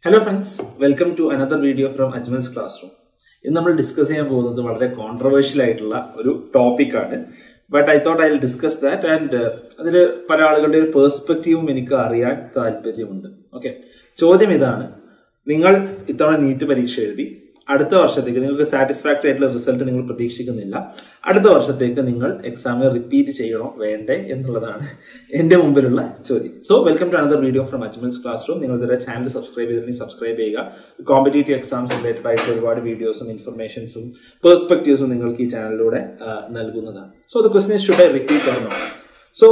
Hello friends welcome to another video from Ajmal's class room ഇന്ന് നമ്മൾ discuss ചെയ്യാൻ പോകുന്നത് വളരെ കോൺട്രവേഴ്ഷ്യൽ ആയിട്ടുള്ള ഒരു ടോപ്പിക്കാണ് but I thought I will discuss that and അതിൽ പല ആളുകളുടെ ഒരു പേഴ്സ്പെക്റ്റീവും എനിക്ക് അറിയാൻ താല്പര്യമുണ്ട് ഓക്കെ ചോദ്യം ഇതാണ് നിങ്ങൾ ഇത്തവണ നീറ്റ് പരീക്ഷ എഴുതി അടുത്ത വർഷത്തേക്ക് നിങ്ങൾക്ക് സാറ്റിസ്ഫാക്ടറി ആയിട്ടുള്ള റിസൾട്ട് നിങ്ങൾ പ്രതീക്ഷിക്കുന്നില്ല അടുത്ത വർഷത്തേക്ക് നിങ്ങൾ എക്സാമിന് റിപ്പീറ്റ് ചെയ്യണോ വേണ്ടേ എന്നുള്ളതാണ് എന്റെ മുമ്പിലുള്ള ചോദ്യം so welcome to another video from Ajmal's class room നിങ്ങൾ ഇതുവരെ ചാനൽ സബ്സ്ക്രൈബ് ചെയ്തിട്ടുണ്ടെങ്കിൽ സബ്സ്ക്രൈബ് ചെയ്യുക കോമ്പറ്റേറ്റീവ് എക്സാംസ് റിലേറ്റഡ് ആയിട്ടുള്ള ഒരുപാട് വീഡിയോസും ഇൻഫർമേഷൻസും പേഴ്സ്പെക്റ്റീവ്സും നിങ്ങൾക്ക് ഈ ചാനലിലൂടെ നൽകുന്നതാണ് so the question should I repeat or not so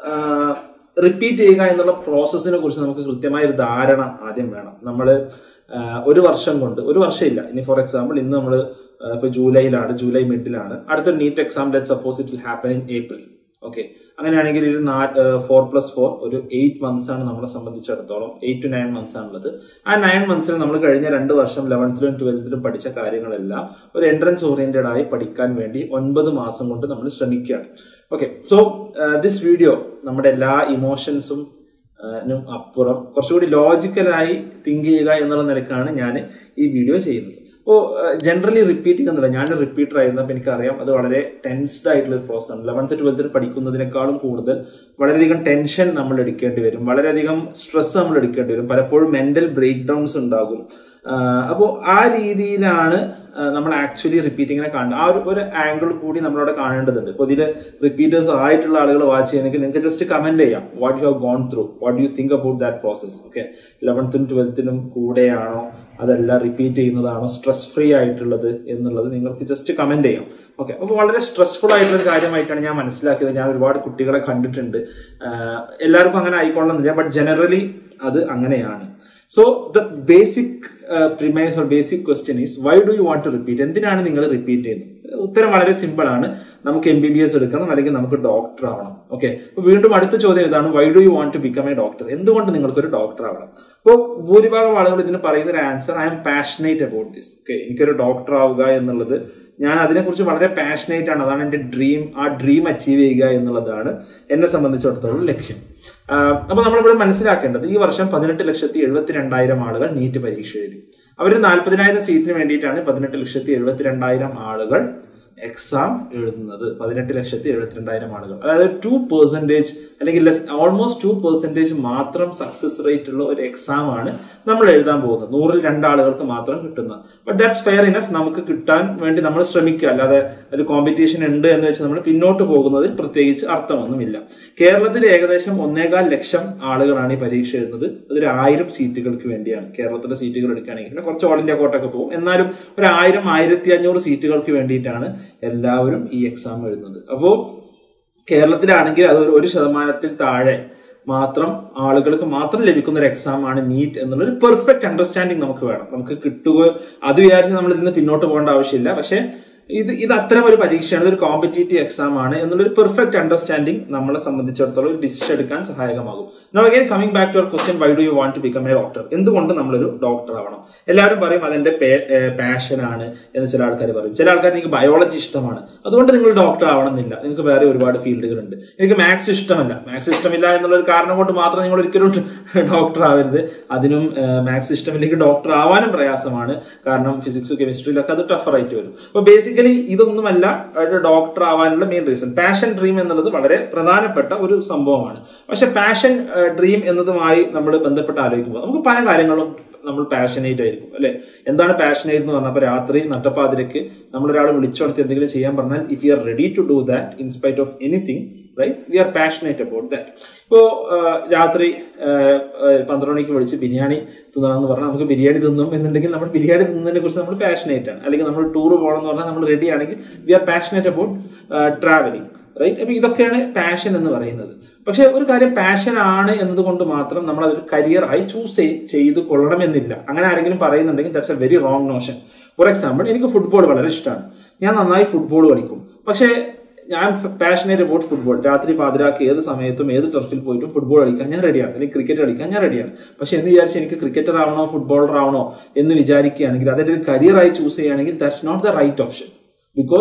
repeat ചെയ്യുക എന്നുള്ള പ്രോസസ്സിനെ കുറിച്ച് നമുക്ക് കൃത്യമായ ഒരു ധാരണ ആദ്യം വേണം നമ്മൾ ഒരു വർഷം കൊണ്ട് ഒരു വർഷമില്ല ഇനി ഫോർ എക്സാമ്പിൾ ഇന്ന് നമ്മൾ ഇപ്പൊ ജൂലൈയിലാണ് ജൂലൈ മിഡിലാണ് അടുത്തൊരു NEET exam let suppose it will happen in April okay അങ്ങനെയാണെങ്കിൽ ഒരു ഫോർ പ്ലസ് ഫോർ ഒരു എയ്റ്റ് മന്ത്സ് ആണ് നമ്മളെ സംബന്ധിച്ചിടത്തോളം എയ്റ്റ് ടു നയൻ മന്ത്സ് ആണുള്ളത് ആ നയൻ മന്ത്സിൽ നമ്മൾ കഴിഞ്ഞ രണ്ട് വർഷം ലെവൻത്തിലും ട്വൽത്തിലും പഠിച്ച കാര്യങ്ങളെല്ലാം ഒരു എൻട്രൻസ് ഓറിയന്റഡ് ആയി പഠിക്കാൻ വേണ്ടി ഒൻപത് മാസം കൊണ്ട് നമ്മൾ ശ്രമിക്കുകയാണ് ഓക്കെ സോ ദിസ് വീഡിയോ നമ്മുടെ എല്ലാ ഇമോഷൻസും അപ്പുറം കുറച്ചുകൂടി ലോജിക്കലായി തിങ്ക് ചെയ്യുക എന്നുള്ള നിലക്കാണ് ഞാൻ ഈ വീഡിയോ ചെയ്യുന്നത് അപ്പോൾ ജനറലി റിപ്പീറ്റിംഗ് എന്നല്ല ഞാൻ റിപ്പീറ്റർ ആയിരുന്നു അപ്പോൾ എനിക്കറിയാം അത് വളരെ ടെൻസ്ഡ് ആയിട്ടുള്ള ഒരു പ്രോസസ് ആണ് ലെവൻത്ത് ട്വൽത്തിൽ പഠിക്കുന്നതിനേക്കാളും കൂടുതൽ വളരെയധികം ടെൻഷൻ നമ്മൾ എടുക്കേണ്ടി വരും വളരെയധികം സ്ട്രെസ് നമ്മൾ എടുക്കേണ്ടി വരും പലപ്പോഴും മെന്റൽ ബ്രേക്ക് ഡൗൺസ് ഉണ്ടാകും അപ്പോൾ ആ രീതിയിലാണ് നമ്മൾ ആക്ച്വലി റിപ്പീറ്റിങ്ങിനെ കാണുന്നത് ആ ഒരു ഒരു ആംഗിൾ കൂടി നമ്മളവിടെ കാണേണ്ടതുണ്ട് ഇപ്പോൾ ഇതിൽ റിപ്പീറ്റേഴ്സ് ആയിട്ടുള്ള ആളുകൾ വാച്ച് ചെയ്യണമെങ്കിൽ നിങ്ങൾക്ക് ജസ്റ്റ് കമന്റ് ചെയ്യാം what you have gone through what you think about that process okay ലെവൻത്തിനും ട്വൽത്തിനും കൂടെയാണോ അതല്ല റിപ്പീറ്റ് ചെയ്യുന്നതാണോ സ്ട്രെസ് ഫ്രീ ആയിട്ടുള്ളത് എന്നുള്ളത് നിങ്ങൾക്ക് ജസ്റ്റ് കമന്റ് ചെയ്യാം ഓക്കെ അപ്പോൾ വളരെ സ്ട്രെസ്ഫുൾ ആയിട്ടുള്ള ഒരു കാര്യമായിട്ടാണ് ഞാൻ മനസ്സിലാക്കിയത് ഞാൻ ഒരുപാട് കുട്ടികളെ കണ്ടിട്ടുണ്ട് എല്ലാവർക്കും അങ്ങനെ ആയിക്കൊള്ളുന്നില്ല ബട്ട് ജനറലി അത് അങ്ങനെയാണ് so the basic premise or basic question is why do you want to repeat എന്തിനാണ് നിങ്ങൾ റിപ്പീറ്റ് ചെയ്യുന്നത് ഉത്തരം വളരെ സിമ്പിൾ ആണ് നമുക്ക് എം ബി ബി എസ് എടുക്കണം അല്ലെങ്കിൽ നമുക്ക് ഡോക്ടർ ആവണം ഓക്കെ അപ്പൊ വീണ്ടും അടുത്ത ചോദ്യം ഇതാണ് why do you want to become a doctor എന്തുകൊണ്ട് നിങ്ങൾക്ക് ഒരു ഡോക്ടർ ആവണം അപ്പോൾ ഭൂരിഭാഗം ആളുകൾ ഇതിന് പറയുന്ന ഒരു answer I am passionate about this okay എനിക്കൊരു ഡോക്ടർ ആവുക എന്നുള്ളത് ഞാൻ അതിനെക്കുറിച്ച് വളരെ പാഷനേറ്റ് ആണ് അതാണ് എൻ്റെ ഡ്രീം ആ ഡ്രീം അച്ചീവ് ചെയ്യുക എന്നുള്ളതാണ് എന്നെ സംബന്ധിച്ചിടത്തോളം ലക്ഷ്യം അപ്പൊ നമ്മളിവിടെ മനസ്സിലാക്കേണ്ടത് ഈ വർഷം പതിനെട്ട് ലക്ഷത്തി എഴുപത്തി രണ്ടായിരം ആളുകൾ നീറ്റ് പരീക്ഷ എഴുതി അവർ നാൽപ്പതിനായിരം സീറ്റിന് വേണ്ടിയിട്ടാണ് പതിനെട്ട് ലക്ഷത്തി എഴുപത്തിരണ്ടായിരം ആളുകൾ എക്സാം എഴുതുന്നത് പതിനെട്ട് ലക്ഷത്തി എഴുപത്തിരണ്ടായിരം ആളുകൾ അതായത് ടു പെർസെൻറ്റേജ് അല്ലെങ്കിൽ ഓൾമോസ്റ്റ് ടു പെർസെൻറ്റേജ് മാത്രം സക്സസ് റേറ്റ് ഉള്ള ഒരു എക്സാം ആണ് നമ്മൾ എഴുതാൻ പോകുന്നത് നൂറിൽ രണ്ടാളുകൾക്ക് മാത്രം കിട്ടുന്നത് ബട്ട് ദാറ്റ്സ് ഫെയർ ഇനഫ് നമുക്ക് കിട്ടാൻ വേണ്ടി നമ്മൾ ശ്രമിക്കുക അല്ലാതെ ഒരു കോമ്പറ്റീഷൻ ഉണ്ട് എന്ന് വെച്ച് നമ്മൾ പിന്നോട്ട് പോകുന്നതിൽ പ്രത്യേകിച്ച് അർത്ഥമൊന്നുമില്ല കേരളത്തിൽ ഏകദേശം ഒന്നേകാൽ ലക്ഷം ആളുകളാണ് ഈ പരീക്ഷ എഴുതുന്നത് അതൊരു ആയിരം സീറ്റുകൾക്ക് വേണ്ടിയാണ് കേരളത്തിലെ സീറ്റുകൾ എടുക്കുകയാണെങ്കിൽ പിന്നെ കുറച്ച് ഓൾ ഇന്ത്യ കോട്ടൊക്കെ പോകും എന്നാലും ഒരു ആയിരം ആയിരത്തി അഞ്ഞൂറ് സീറ്റുകൾക്ക് വേണ്ടിയിട്ടാണ് എല്ലാവരും ഈ എക്സാം എഴുതുന്നത് അപ്പോൾ കേരളത്തിലാണെങ്കിൽ അത് ഒരു ശതമാനത്തിൽ താഴെ മാത്രം ആളുകൾക്ക് മാത്രം ലഭിക്കുന്ന ഒരു എക്സാം ആണ് നീറ്റ് എന്നുള്ള ഒരു പെർഫെക്റ്റ് അണ്ടർസ്റ്റാൻഡിങ് നമുക്ക് വേണം നമുക്ക് കിട്ടുക അത് വിചാരിച്ച് നമ്മൾ ഇതിന് പിന്നോട്ട് പോകേണ്ട ആവശ്യമില്ല പക്ഷേ ഇത് ഇത് അത്തരം ഒരു പരീക്ഷയാണ് ഇതൊരു കോമ്പറ്റേറ്റീവ് എക്സാം ആണ് എന്നുള്ളൊരു പെർഫെക്റ്റ് അണ്ടർസ്റ്റാൻഡിങ് നമ്മളെ സംബന്ധിച്ചിടത്തോളം ഒരു ഡിസിഷൻ എടുക്കാൻ സഹായകമാകും no again coming back to our question why do you want to become a doctor എന്തുകൊണ്ട് നമ്മളൊരു ഡോക്ടർ ആവണം എല്ലാവരും പറയും അതെന്റെ പാഷൻ ആണ് എന്ന് ചില ആൾക്കാർ പറയും ചില ആൾക്കാർ എനിക്ക് ബയോളജി ഇഷ്ടമാണ് അതുകൊണ്ട് നിങ്ങൾ ഡോക്ടർ ആവണമെന്നില്ല നിങ്ങൾക്ക് വേറെ ഒരുപാട് ഫീൽഡുകളുണ്ട് എനിക്ക് മാത്സ് ഇഷ്ടമല്ല മാത്സ് ഇഷ്ടമില്ല എന്നുള്ള ഒരു കാരണം കൊണ്ട് മാത്രം നിങ്ങൾ ഒരിക്കലും ഡോക്ടർ ആവരുത് അതിനും മാത്സ് ഇഷ്ടമില്ലെങ്കിൽ ഡോക്ടർ ആവാനും പ്രയാസമാണ് കാരണം ഫിസിക്സ് കെമിസ്ട്രിയിലൊക്കെ അത് ടഫറായിട്ട് വരും അപ്പൊ ബേസിക് ബേസിക്കലി ഇതൊന്നുമല്ല ഡോക്ടർ ആവാനുള്ള മെയിൻ റീസൺ പാഷൻ ഡ്രീം എന്നുള്ളത് വളരെ പ്രധാനപ്പെട്ട ഒരു സംഭവമാണ് പക്ഷെ പാഷൻ ഡ്രീം എന്നതുമായി നമ്മൾ ബന്ധപ്പെട്ട് ആലോചിക്കുമ്പോൾ നമുക്ക് പല കാര്യങ്ങളും നമ്മൾ പാഷനേറ്റ് ആയിരിക്കും അല്ലെ എന്താണ് പാഷനേറ്റ് എന്ന് പറഞ്ഞാൽ രാത്രി നട്ടപ്പാതിരക്ക് നമ്മൾ ഒരാൾ വിളിച്ചോടത്ത് എന്തെങ്കിലും ചെയ്യാൻ പറഞ്ഞാൽ if you are ready to do that in spite of anything right we are passionate about that ഇപ്പോ രാത്രി പന്ത്രണ്ട് മണിക്ക് വിളിച്ച് ബിരിയാണി തിന്നണമെന്ന് പറഞ്ഞാൽ നമുക്ക് ബിരിയാണി തിന്നും എന്നുണ്ടെങ്കിൽ നമ്മൾ ബിരിയാണി തിന്നതിനെ കുറിച്ച് നമ്മൾ പാഷനേറ്റ് ആണ് അല്ലെങ്കിൽ നമ്മൾ ടൂർ പോകണം എന്ന് പറഞ്ഞാൽ നമ്മൾ റെഡി ആണെങ്കിൽ we are passionate about travelling right അപ്പൊ ഇതൊക്കെയാണ് പാഷൻ എന്ന് പറയുന്നത് പക്ഷെ ഒരു കാര്യം പാഷൻ ആണ് എന്നതുകൊണ്ട് മാത്രം നമ്മൾ അതൊരു കരിയർ ആയി ചൂസ് ചെയ്ത് കൊള്ളണമെന്നില്ല അങ്ങനെ ആരെങ്കിലും പറയുന്നുണ്ടെങ്കിൽ that's a very wrong notion for example എനിക്ക് ഫുട്ബോൾ വളരെ ഇഷ്ടമാണ് ഞാൻ നന്നായി ഫുട്ബോൾ കളിക്കും പക്ഷേ ഞാൻ പാഷനേറ്റ് അബൌട്ട് ഫുട്ബോൾ രാത്രി പാതിരാക്ക് ഏത് സമയത്തും ഏത് ടർഫിൽ പോയിട്ടും ഫുട്ബോൾ കളിക്കാൻ ഞാൻ റെഡിയാണ് അല്ലെങ്കിൽ ക്രിക്കറ്റ് കളിക്കാൻ ഞാൻ റെഡിയാണ് പക്ഷെ എന്ന് വിചാരിച്ച് എനിക്ക് ക്രിക്കറ്റർ ആവണോ ഫുട്ബോളർ ആവണോ എന്ന് വിചാരിക്കുകയാണെങ്കിൽ അതെന്റെ ഒരു കരിയറായി ചൂസ് ചെയ്യുകയാണെങ്കിൽ that's not the right option because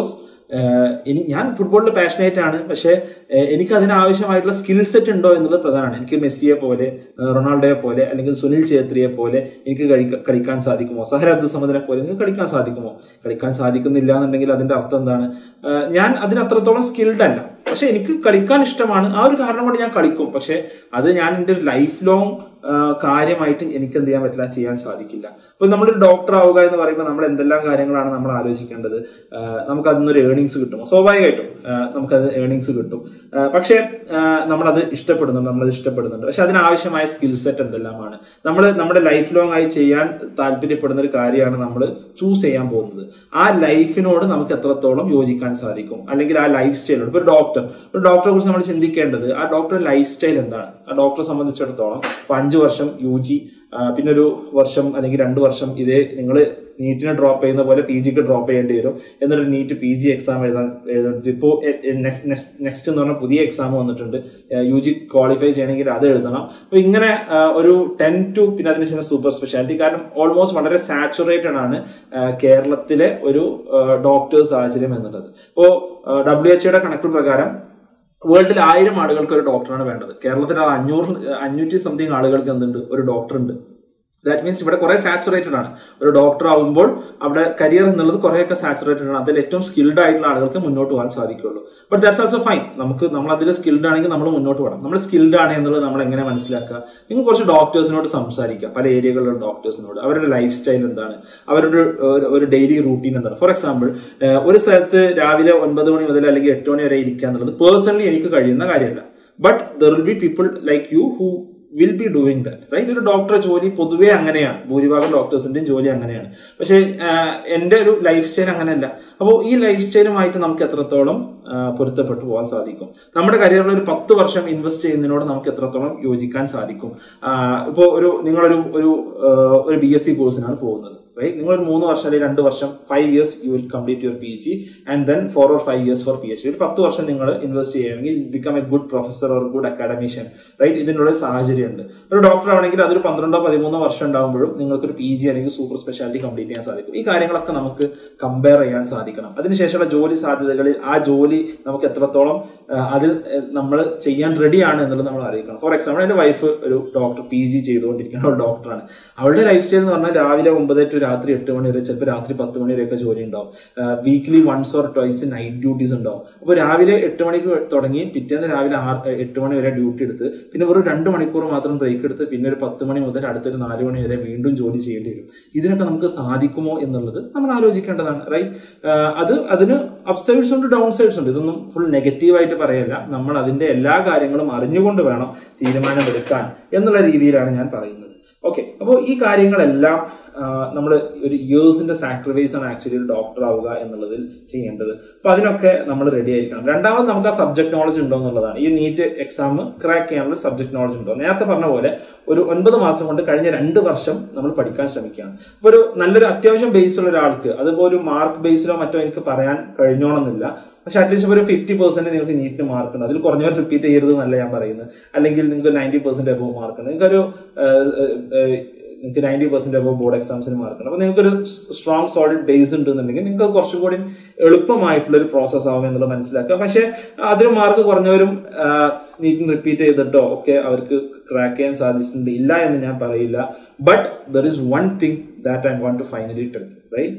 ഇനി ഞാൻ ഫുട്ബോളിൽ പാഷനേറ്റ് ആണ് പക്ഷെ ഏഹ്, എനിക്ക് അതിനാവശ്യമായിട്ടുള്ള സ്കിൽ സെറ്റ് ഉണ്ടോ എന്നുള്ളത് പ്രധാനമാണ് എനിക്ക് മെസ്സിയെ പോലെ ഏഹ്, റൊണാൾഡോയെ പോലെ അല്ലെങ്കിൽ സുനിൽ ഛേത്രിയെ പോലെ എനിക്ക് കഴിക്ക- കളിക്കാൻ സാധിക്കുമോ സഹർ അബ്ദുൽ സമദിനെ പോലെ എനിക്ക് കളിക്കാൻ സാധിക്കുമോ കളിക്കാൻ സാധിക്കുന്നില്ല എന്നുണ്ടെങ്കിൽ അതിന്റെ അർത്ഥം എന്താണ് ഏഹ്, ഞാൻ അതിന് അത്രത്തോളം സ്കിൽഡ് അല്ല പക്ഷെ എനിക്ക് കളിക്കാൻ ഇഷ്ടമാണ് ആ ഒരു കാരണം കൊണ്ട് ഞാൻ കളിക്കും പക്ഷെ അത് ഞാൻ എൻ്റെ ഒരു ലൈഫ് ലോങ് കാര്യമായിട്ട് എനിക്ക് എന്ത് ചെയ്യാൻ പറ്റില്ല ചെയ്യാൻ സാധിക്കില്ല അപ്പൊ നമ്മളൊരു ഡോക്ടർ ആവുക എന്ന് പറയുമ്പോൾ നമ്മൾ എന്തെല്ലാം കാര്യങ്ങളാണ് നമ്മൾ ആലോചിക്കേണ്ടത് ആഹ് നമുക്ക് അതിൽ നിന്നൊരു ഏണിങ്സ് കിട്ടും സ്വാഭാവികമായിട്ടും ആഹ് നമുക്കത് ഏണിങ്സ് കിട്ടും ആഹ് പക്ഷേ ആഹ് നമ്മളത് ഇഷ്ടപ്പെടുന്നുണ്ട് നമ്മളത് ഇഷ്ടപ്പെടുന്നുണ്ട് പക്ഷെ അതിനാവശ്യമായ സ്കിൽ സെറ്റ് എന്തെല്ലാമാണ് നമ്മൾ നമ്മുടെ ലൈഫ് ലോങ് ആയി ചെയ്യാൻ താല്പര്യപ്പെടുന്ന ഒരു കാര്യമാണ് നമ്മൾ ചൂസ് ചെയ്യാൻ പോകുന്നത് ആ ലൈഫിനോട് നമുക്ക് എത്രത്തോളം യോജിക്കാൻ സാധിക്കും അല്ലെങ്കിൽ ആ ലൈഫ് സ്റ്റൈലോട് ഇപ്പൊ ഒരു ഡോക്ടർ ഒരു ഡോക്ടറെ കുറിച്ച് നമ്മൾ ചിന്തിക്കേണ്ടത് ആ ഡോക്ടറുടെ ലൈഫ് സ്റ്റൈൽ എന്താണ് ആ ഡോക്ടറെ സംബന്ധിച്ചിടത്തോളം ഇപ്പൊ അഞ്ചു വർഷം യു ജി പിന്നെ ഒരു വർഷം അല്ലെങ്കിൽ രണ്ട് വർഷം ഇതേ നിങ്ങൾ നീറ്റിനെ ഡ്രോപ്പ് ചെയ്യുന്ന പോലെ പി ജിക്ക് ഡ്രോപ്പ് ചെയ്യേണ്ടി വരും എന്നിട്ട് നീറ്റ് പി ജി എക്സാം എഴുതാൻ എഴുതുന്നുണ്ട് ഇപ്പോൾ നെക്സ്റ്റ് എന്ന് പറഞ്ഞാൽ പുതിയ എക്സാം വന്നിട്ടുണ്ട് യു ജി ക്വാളിഫൈ ചെയ്യണമെങ്കിൽ അത് എഴുതണം അപ്പൊ ഇങ്ങനെ ആ, ഒരു ടെൻ ടു പിന്നെ അതിനുശേഷം സൂപ്പർ സ്പെഷ്യാലിറ്റി കാരണം ഓൾമോസ്റ്റ് വളരെ സാച്ചുറേറ്റഡ് ആണ് ആ, കേരളത്തിലെ ഒരു ഡോക്ടേഴ്സ് സാഹചര്യം എന്നുള്ളത് ഇപ്പോ ഡബ്ല്യു എച്ച്ഒയുടെ കണക്ക് പ്രകാരം വേൾഡിൽ ആയിരം ആളുകൾക്ക് ഒരു ഡോക്ടറാണ് വേണ്ടത് കേരളത്തിൽ ആ അഞ്ഞൂറ് അഞ്ഞൂറ്റി സംതിങ് ആളുകൾക്ക് എന്തുണ്ട് ഒരു ഡോക്ടർ ഉണ്ട് ദാറ്റ് മീൻസ് ഇവിടെ കുറെ സാച്ചുറേറ്റഡ് ആണ് ഒരു ഡോക്ടർ ആവുമ്പോൾ അവിടെ കരിയർ എന്നുള്ളത് കുറെയൊക്കെ സാച്ചുറേറ്റഡ് ആണ് അതിൽ ഏറ്റവും സ്കിൽഡ് ആയിട്ടുള്ള ആളുകൾക്ക് മുന്നോട്ട് പോകാൻ സാധിക്കുള്ളൂ ബട്ട് ദാറ്റ്സ് ഓൾസോ ഫൈൻ നമുക്ക് നമ്മൾ അതിൽ സ്കിൽഡ് ആണെങ്കിൽ നമ്മൾ മുന്നോട്ട് പോകണം നമ്മൾ സ്കിൽഡ് ആണ് എന്നുള്ളത് നമ്മൾ എങ്ങനെ മനസ്സിലാക്കുക നിങ്ങൾ കുറച്ച് ഡോക്ടേഴ്സിനോട് സംസാരിക്കുക പല ഏരിയകളിലുള്ള ഡോക്ടേഴ്സിനോട് അവരുടെ ലൈഫ് സ്റ്റൈൽ എന്താണ് അവരുടെ ഒരു- ഒരു ഡെയിലി റൂട്ടീൻ എന്താണ് ഫോർ എക്സാമ്പിൾ ഒരു സ്ഥലത്ത് രാവിലെ ഒൻപത് മണി മുതൽ അല്ലെങ്കിൽ എട്ട് മണി വരെ ഇരിക്കുക എന്നുള്ളത് പേഴ്സണലി എനിക്ക് കഴിയുന്ന കാര്യമല്ല but there will be people like you who will be doing that right ഒരു ഡോക്ടറെ ജോലി പൊതുവേ അങ്ങനെയാണ് ഭൂരിഭാഗം ഡോക്ടേഴ്സിന്റെയും ജോലി അങ്ങനെയാണ് പക്ഷേ ആഹ്, എന്റെ ഒരു ലൈഫ് സ്റ്റൈൽ അങ്ങനെയല്ല അപ്പോൾ ഈ ലൈഫ് സ്റ്റൈലുമായിട്ട് നമുക്ക് എത്രത്തോളം ആഹ്, പൊരുത്തപ്പെട്ടു പോകാൻ സാധിക്കും നമ്മുടെ കരിയറിൽ ഒരു പത്ത് വർഷം ഇൻവെസ്റ്റ് ചെയ്യുന്നതിനോട് നമുക്ക് എത്രത്തോളം യോജിക്കാൻ സാധിക്കും ഇപ്പോൾ ഒരു നിങ്ങളൊരു ഒരു ആഹ്, ഒരു ബി എസ് സി കോഴ്സിനാണ് പോകുന്നത് റൈറ്റ് നിങ്ങൾ ഒരു മൂന്ന് വർഷം അല്ലെങ്കിൽ രണ്ട് വർഷം five years you will complete your P G and then four or five years for P H D ഒരു പത്ത് വർഷം നിങ്ങൾ ഇൻവെസ്റ്റ് ചെയ്യുകയാണെങ്കിൽ become a good professor or good academician right ഇതിനുള്ള ഒരു സാഹചര്യമുണ്ട് ഒരു ഡോക്ടർ ആണെങ്കിൽ അതൊരു പന്ത്രണ്ടോ പതിമൂന്നോ വർഷം ഉണ്ടാകുമ്പോഴും നിങ്ങൾക്ക് ഒരു പി ജി അല്ലെങ്കിൽ സൂപ്പർ സ്പെഷ്യാലിറ്റി കംപ്ലീറ്റ് ചെയ്യാൻ സാധിക്കും ഈ കാര്യങ്ങളൊക്കെ നമുക്ക് കമ്പയർ ചെയ്യാൻ സാധിക്കണം അതിനുശേഷമുള്ള ജോലി സാധ്യതകളിൽ ആ ജോലി നമുക്ക് എത്രത്തോളം ആ, അതിൽ നമ്മൾ ചെയ്യാൻ റെഡിയാണ് എന്നുള്ളത് നമ്മൾ അറിയിക്കണം ഫോർ എക്സാമ്പിൾ എന്റെ വൈഫ് ഒരു ഡോക്ടർ പി ജി ചെയ്തുകൊണ്ടിരിക്കുന്ന ഒരു ഡോക്ടറാണ് അവളുടെ ലൈഫ് സ്റ്റൈൽ എന്ന് പറഞ്ഞാൽ രാവിലെ ഒമ്പത് ടു രാത്രി എട്ട് മണി വരെ ചിലപ്പോൾ രാത്രി പത്ത് മണി വരെയൊക്കെ ജോലി ഉണ്ടാവും weekly once or twice night duties ഉണ്ടാവും അപ്പോൾ രാവിലെ എട്ട് മണിക്ക് തുടങ്ങി പിറ്റേന്ന് രാവിലെ ആറ് എട്ട് മണി വരെ ഡ്യൂട്ടി എടുത്ത് പിന്നെ ഒരു രണ്ട് മണിക്കൂർ മാത്രം ബ്രേക്ക് എടുത്ത് പിന്നെ ഒരു പത്ത് മണി മുതൽ അടുത്തൊരു നാല് മണി വരെ വീണ്ടും ജോലി ചെയ്യേണ്ടി വരും ഇതിനൊക്കെ നമുക്ക് സാധിക്കുമോ എന്നുള്ളത് നമ്മൾ ആലോചിക്കേണ്ടതാണ് റൈറ്റ് അത് അതിന് അപ്സൈഡ്സ് ഉണ്ട് ഡൗൺ സൈഡ്സ് ഉണ്ട് ഇതൊന്നും ഫുൾ നെഗറ്റീവായിട്ട് പറയല്ല നമ്മൾ അതിന്റെ എല്ലാ കാര്യങ്ങളും അറിഞ്ഞുകൊണ്ട് വേണം തീരുമാനമെടുക്കാൻ എന്നുള്ള രീതിയിലാണ് ഞാൻ പറയുന്നത് ഓക്കെ അപ്പോൾ ഈ കാര്യങ്ങളെല്ലാം നമ്മൾ ഒരു ഇയേഴ്സിന്റെ സാക്രിഫൈസ് ആണ് ആക്ച്വലി ഒരു ഡോക്ടർ ആവുക എന്നുള്ളതിൽ ചെയ്യേണ്ടത് അപ്പൊ അതിനൊക്കെ നമ്മൾ റെഡി ആയിരിക്കണം രണ്ടാമത് നമുക്ക് ആ സബ്ജക്ട് നോളജ് ഉണ്ടോ എന്നുള്ളതാണ് ഈ നീറ്റ് എക്സാം ക്രാക്ക് ചെയ്യാനുള്ള സബ്ജക്ട് നോളജ് ഉണ്ടോ നേരത്തെ പറഞ്ഞ പോലെ ഒരു ഒൻപത് മാസം കൊണ്ട് കഴിഞ്ഞ രണ്ട് വർഷം നമ്മൾ പഠിക്കാൻ ശ്രമിക്കുകയാണ് അപ്പൊ ഒരു നല്ലൊരു അത്യാവശ്യം ബേസ് ഉള്ള ഒരാൾക്ക് അതിപ്പോ ഒരു മാർക്ക് ബേസിലോ മറ്റോ എനിക്ക് പറയാൻ കഴിഞ്ഞോണമെന്നില്ല പക്ഷെ അറ്റ്ലീസ്റ്റ് ഒരു ഫിഫ്റ്റി പെർസെന്റ് നിങ്ങൾക്ക് നീറ്റിന് മാർക്ക് ഉണ്ട് അതിൽ കുറഞ്ഞവർ റിപ്പീറ്റ് ചെയ്യരുത് എന്നല്ല ഞാൻ പറയുന്നത് അല്ലെങ്കിൽ നിങ്ങൾക്ക് നയൻറ്റി പെർസെന്റ് അബവ് മാർക്ക് ഉണ്ട് നിങ്ങൾക്കൊരു ഏഹ്, ഏഹ്, നിങ്ങൾക്ക് നയൻറ്റി പെർസെന്റ് അബവ് ബോർഡ് എക്സാംസിന് മാർക്ക് ഉണ്ട് അപ്പൊ നിങ്ങൾക്ക് ഒരു സ്ട്രോങ് സോളിഡ് ബേസ് ഉണ്ടെന്നുണ്ടെങ്കിൽ നിങ്ങൾക്ക് കുറച്ചും കൂടി എളുപ്പമായിട്ടുള്ള ഒരു പ്രോസസ് ആവും എന്നുള്ളത് മനസ്സിലാക്കുക പക്ഷെ അതിന് മാർക്ക് കുറഞ്ഞവരും നീറ്റിന് റിപ്പീറ്റ് ചെയ്തിട്ടോ ഒക്കെ അവർക്ക് ക്രാക്ക് ചെയ്യാൻ സാധിച്ചിട്ടുണ്ട് ഇല്ല എന്ന് ഞാൻ പറയില്ല but there is one thing that I want to finally tell right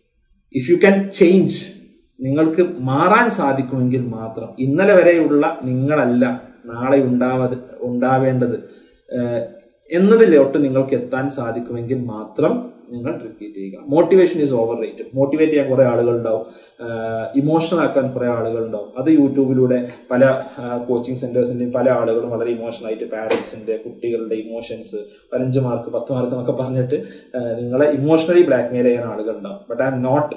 if you can change നിങ്ങൾക്ക് മാറാൻ സാധിക്കുമെങ്കിൽ മാത്രം ഇന്നലെ വരെയുള്ള നിങ്ങളല്ല നാളെ ഉണ്ടാവാതെ ഉണ്ടാവേണ്ടത് ഏഹ് എന്നതിലോട്ട് നിങ്ങൾക്ക് എത്താൻ സാധിക്കുമെങ്കിൽ മാത്രം നിങ്ങൾ റിപ്പീറ്റ് ചെയ്യുക motivation is overrated motivate ചെയ്യാൻ കുറെ ആളുകൾ ഉണ്ടാവും ഇമോഷണൽ ആക്കാൻ കുറെ ആളുകൾ ഉണ്ടാവും അത് യൂട്യൂബിലൂടെ പല കോച്ചിങ് സെന്റേഴ്സിന്റെയും പല ആളുകളും വളരെ ഇമോഷണൽ ആയിട്ട് പാരന്റ്സിന്റെ കുട്ടികളുടെ ഇമോഷൻസ് പതിനഞ്ച് മാർക്ക് പത്ത് മാർക്ക് എന്നൊക്കെ പറഞ്ഞിട്ട് ആ, നിങ്ങളെ ഇമോഷണലി ബ്ലാക്ക്മെയിൽ ചെയ്യാൻ ആളുകൾ ഉണ്ടാവും but I'm not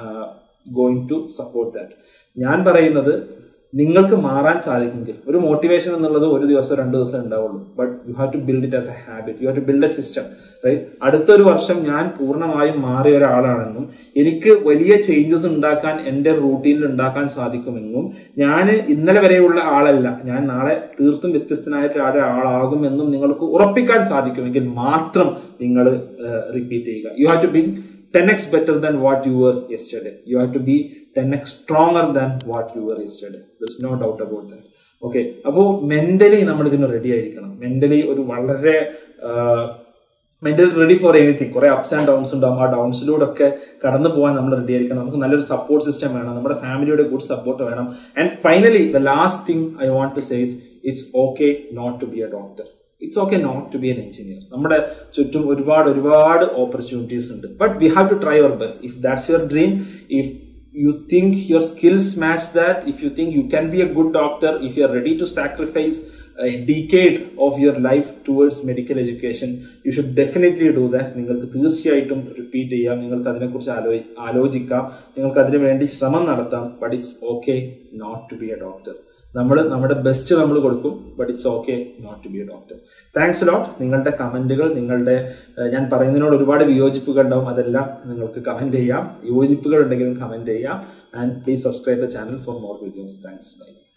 going to support that ഞാൻ പറയുന്നത് നിങ്ങൾക്ക് മാറാൻ സാധിക്കുമെങ്കിൽ ഒരു മോട്ടിവേഷൻ എന്നുള്ളത് ഒരു ദിവസം രണ്ട് ദിവസം ഉണ്ടാവുള്ളൂ but you have to build it as a habit you have to build a system right അടുത്തൊരു വർഷം ഞാൻ പൂർണ്ണമായും മാറിയ ഒരാളാണെന്നും എനിക്ക് വലിയ ചേഞ്ചസ് ഉണ്ടാക്കാൻ എന്റെ റൂട്ടീനിൽ ഉണ്ടാക്കാൻ സാധിക്കുമെന്നും ഞാൻ ഇന്നലെ വരെയുള്ള ആളല്ല ഞാൻ നാളെ തീർത്തും വ്യത്യസ്തനായിട്ട് ഒരാളാകുമെന്നും നിങ്ങൾക്ക് ഉറപ്പിക്കാൻ സാധിക്കുമെങ്കിൽ മാത്രം നിങ്ങൾ റിപ്പീറ്റ് ചെയ്യുക you have to be 10x better than what you were yesterday. You have to be ten X stronger than what you were yesterday there no doubt about that okay അപ്പോൾ മെന്റലി നമ്മൾ ഇതിന് ready ആയിരിക്കണം mentally ഒരു വളരെ mentally ready for anything കുറെ ups and downs ഉണ്ടാവും ആ ഡൗൺസിലൂടെ ഒക്കെ കടന്നു പോകാൻ നമ്മൾ റെഡി ആയിരിക്കണം നമുക്ക് നല്ലൊരു സപ്പോർട്ട് സിസ്റ്റം വേണം നമ്മുടെ ഫാമിലിയുടെ ഗുഡ് സപ്പോർട്ട് വേണം and finally the last thing I want to says it's okay not to be a doctor it's okay not to be an engineer നമ്മുടെ ചുറ്റും ഒരുപാട് ഒരുപാട് ഓപ്പർച്യൂണിറ്റീസ് ഉണ്ട് but we have to try our best if that's your dream if you think your skills match that, if you think you can be a good doctor, if you are ready to sacrifice a decade of your life towards medical education, you should definitely do that. നിങ്ങൾക്ക് തീർച്ചയായിട്ടും repeat ചെയ്യാം നിങ്ങൾക്ക് അതിനെക്കുറിച്ച് ആലോ ആലോചിക്കാം നിങ്ങൾക്ക് അതിനു വേണ്ടി ശ്രമം നടത്താം but it's okay not to be a doctor നമ്മൾ നമ്മുടെ ബെസ്റ്റ് നമ്മൾ കൊടുക്കും but it's okay not to be a doctor thanks lot നിങ്ങളുടെ കമന്റുകൾ നിങ്ങളുടെ ഞാൻ പറയുന്നതിനോട് ഒരുപാട് വിയോജിപ്പുകൾ ഉണ്ടാവും അതെല്ലാം നിങ്ങൾക്ക് കമന്റ് ചെയ്യാം യോജിപ്പുകൾ ഉണ്ടെങ്കിലും കമന്റ് ചെയ്യാം and please subscribe the channel for more videos thanks by